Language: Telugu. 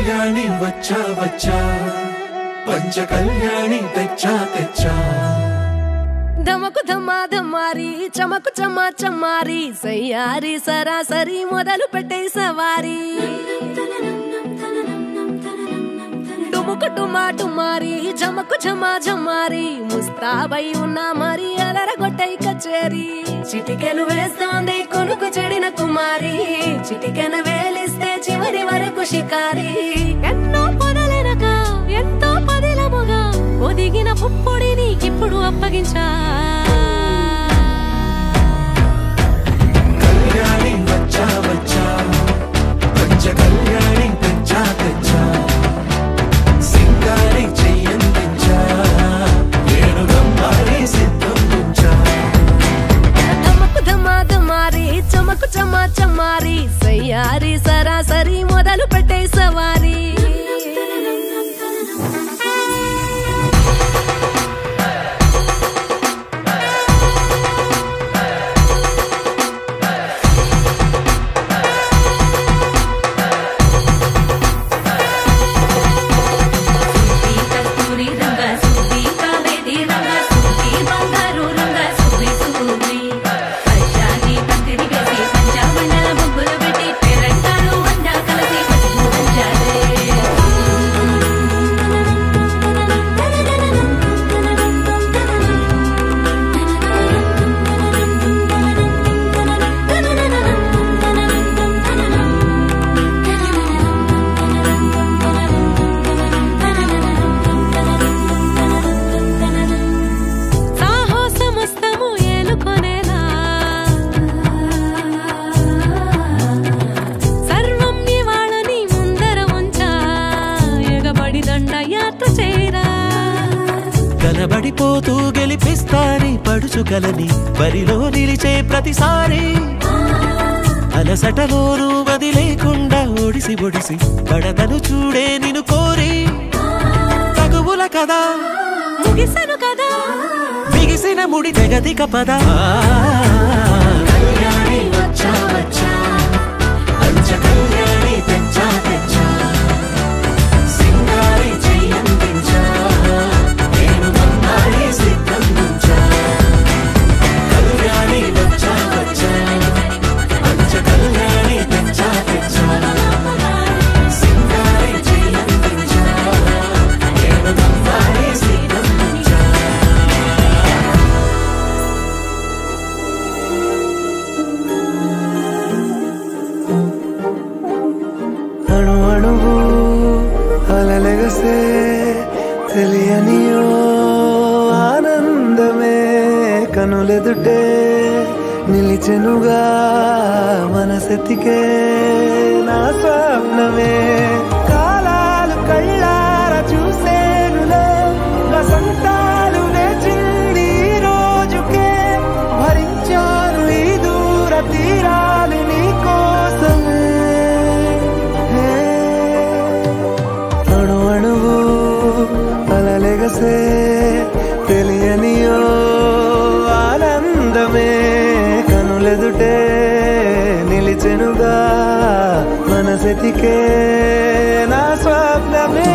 కళ్యాణి వచ్చా వచ్చా పంచ కళ్యాణి తెచ్చా తెచ్చా ధమకు ధమా ధమారి చమకు చమా చమారి సయ్యారి సరాసరి మొదలు పెట్టే సవారి డుముకు డుమా డుమారి జమకు జమా జమారి ముస్తాబై ఉన్నా మరి అలరగొట్టై కచేరి చిటికెను వేస్తోంది కొనుకు చెడిన కుమారి చిటికెను వేలిస్తే చివరి వరకు షికారి ఎన్నో పొదలెనక ఎంతో పదిలముగా ఒదిగిన పుప్పొడి నీకిప్పుడు అప్పగించా కళ్యాణి వచ్చా వచ్చా పంచ కళ్యాణి తెచ్చా తెచ్చా సింగారి చెయ్యందించా ఏనుగమ్మారి సిద్ధం ఉంచా ధమకు ధమా ధమారి చమకు చమా చమారి సయ్యారి సరాసరి మొదలు పెట్టే సవారి సుబ్బి కస్తూరి రంగ సుబ్బి కావేరి రంగ సుబ్బి బంగారు రంగ సుబ్బి సుబ్బి పచ్చాని పందిరి వేసి పంచామండల ముగ్గులు పెట్టి పేరంటాలు వంద కలిసి పసుపు వంచాలే సాహసమస్తము ఏలుకొనేలా సర్వం ఇవాళని ముందర ఉంచా ఎగబడి దండయాత్ర చేరా కలబడిపోతూ గెలిపిస్తాని పడుచుకలని బరిలో నిలిచే ప్రతిసారి అలసటలోనూ వదిలేకుండా ఒడిసి ఒడిసి పడతను చూడే నిన్ను కోరి తగువుల కదా ముగిసెను కదా బిగిసిన ముడి తెగదిక పద కళ్యాణి వచ్చా వచ్చా పంచ కళ్యాణి తెచ్చా తెచ్చా సింగారి చెయ్యందించా ఏనుగమ్మారి సిద్ధం ఉంచా కళ్యాణి వచ్చా వచ్చా పంచ కళ్యాణి తెచ్చా తెచ్చా సింగారి చెయ్యందించా ఏనుగమ్మారి సిద్ధం ఉంచా అణు అణువు అలలెగసే తెలియనియో ఆనందమే కనులెదుటే నిలిచెనుగా మనసెతికే నా స్వప్నమే కాలాలు కళ్ళార చూసేనులే వసంతాలు వేచింది ఈ రోజుకే భరించాను ఈ దూర తీరాలు నీ కోసమే హే, అణు అణువు అలలెగసే తెలియనియో ఆనందమే కనులెదుటే నిలిచెనుగా మనసెతికే నా స్వప్నమే